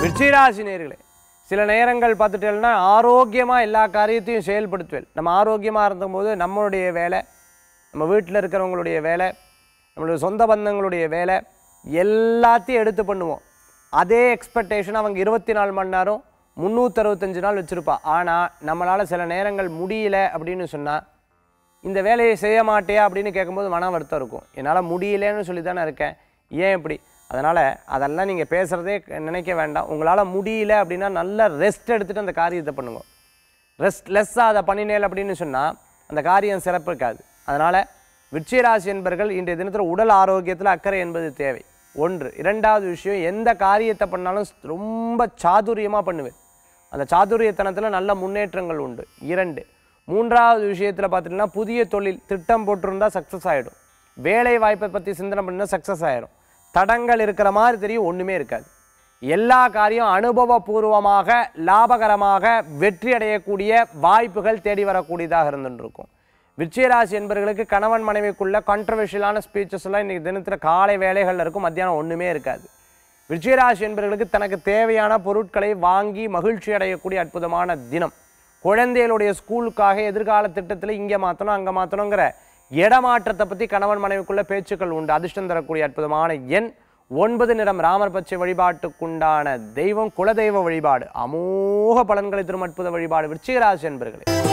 விருச்சிகராசி நேர்களே சில நேரங்கள் பார்த்துட்டேன்னா ஆரோக்கியமாக எல்லா காரியத்தையும் செயல்படுத்துவேன் நம்ம ஆரோக்கியமாக இருந்தபோது நம்மளுடைய வேலை நம்ம வீட்டில் இருக்கிறவங்களுடைய வேலை நம்மளுடைய சொந்த பந்தங்களுடைய வேலை எல்லாத்தையும் எடுத்து பண்ணுவோம் அதே எக்ஸ்பெக்டேஷன் அவங்க இருபத்தி நாலு மணி நேரம் முந்நூற்றறுபத்தஞ்சு நாள் வச்சுருப்பா ஆனால் நம்மளால் சில நேரங்கள் முடியல அப்படின்னு சொன்னால் இந்த வேலையை செய்ய மாட்டியா அப்படின்னு கேட்கும்போது மன வருத்தம் இருக்கும் என்னால் முடியலன்னு சொல்லி தானே இருக்கேன் ஏன் இப்படி அதனால் அதெல்லாம் நீங்கள் பேசுகிறதே நினைக்க வேண்டாம் உங்களால் முடியல அப்படின்னா நல்ல ரெஸ்ட் எடுத்துகிட்டு அந்த காரியத்தை பண்ணுங்க ரெஸ்ட் லெஸ்ஸாக அதை பண்ணினேல் அப்படின்னு சொன்னால் அந்த காரியம் சிறப்பு இருக்காது அதனால் விருச்சிகராசி என்பர்கள் இன்றைய தினத்தில் உடல் ஆரோக்கியத்தில் அக்கறை என்பது தேவை ஒன்று இரண்டாவது விஷயம் எந்த காரியத்தை பண்ணாலும் ரொம்ப சாதுரியமாக பண்ணுவேன் அந்த சாதுரியத்தனத்தில் நல்ல முன்னேற்றங்கள் உண்டு இரண்டு மூன்றாவது விஷயத்தில் பார்த்தீங்கன்னா புதிய தொழில் திட்டம் போட்டிருந்தா சக்ஸஸ் ஆகிடும் வேலை வாய்ப்பை பற்றி சிந்தனை பண்ணால் சக்ஸஸ் ஆகிடும் தடங்கள் இருக்கிற மாதிரி தெரியும் ஒன்றுமே இருக்காது எல்லா காரியம் அனுபவபூர்வமாக லாபகரமாக வெற்றி அடையக்கூடிய வாய்ப்புகள் தேடி வரக்கூடியதாக இருந்துட்டு இருக்கும் விருச்சிகராசி என்பவர்களுக்கு கணவன் மனைவிக்குள்ள கான்ட்ரவர்ஷியலான ஸ்பீச்சஸ் எல்லாம் இன்றைக்கி தினத்தில் காலை வேலைகளில் இருக்கும் மத்தியானம் ஒன்றுமே இருக்காது விருச்சிகராசி என்பவர்களுக்கு தனக்கு தேவையான பொருட்களை வாங்கி மகிழ்ச்சி அடையக்கூடிய அற்புதமான தினம் குழந்தைகளுடைய ஸ்கூலுக்காக எதிர்கால திட்டத்தில் இங்கே மாற்றணும் அங்கே மாற்றணுங்கிற இடமாற்றத்தை பற்றி கணவன் மனைவிக்குள்ள பேச்சுக்கள் உண்டு அதிர்ஷ்டம் தரக்கூடிய அற்புதமான எண் ஒன்பது நிறம் ராமர் பச்சை வழிபாட்டுக்குண்டான தெய்வம் குலதெய்வ வழிபாடு அமோக பலன்களை தரும் அற்புத வழிபாடு விருச்சிகராசி என்பர்களே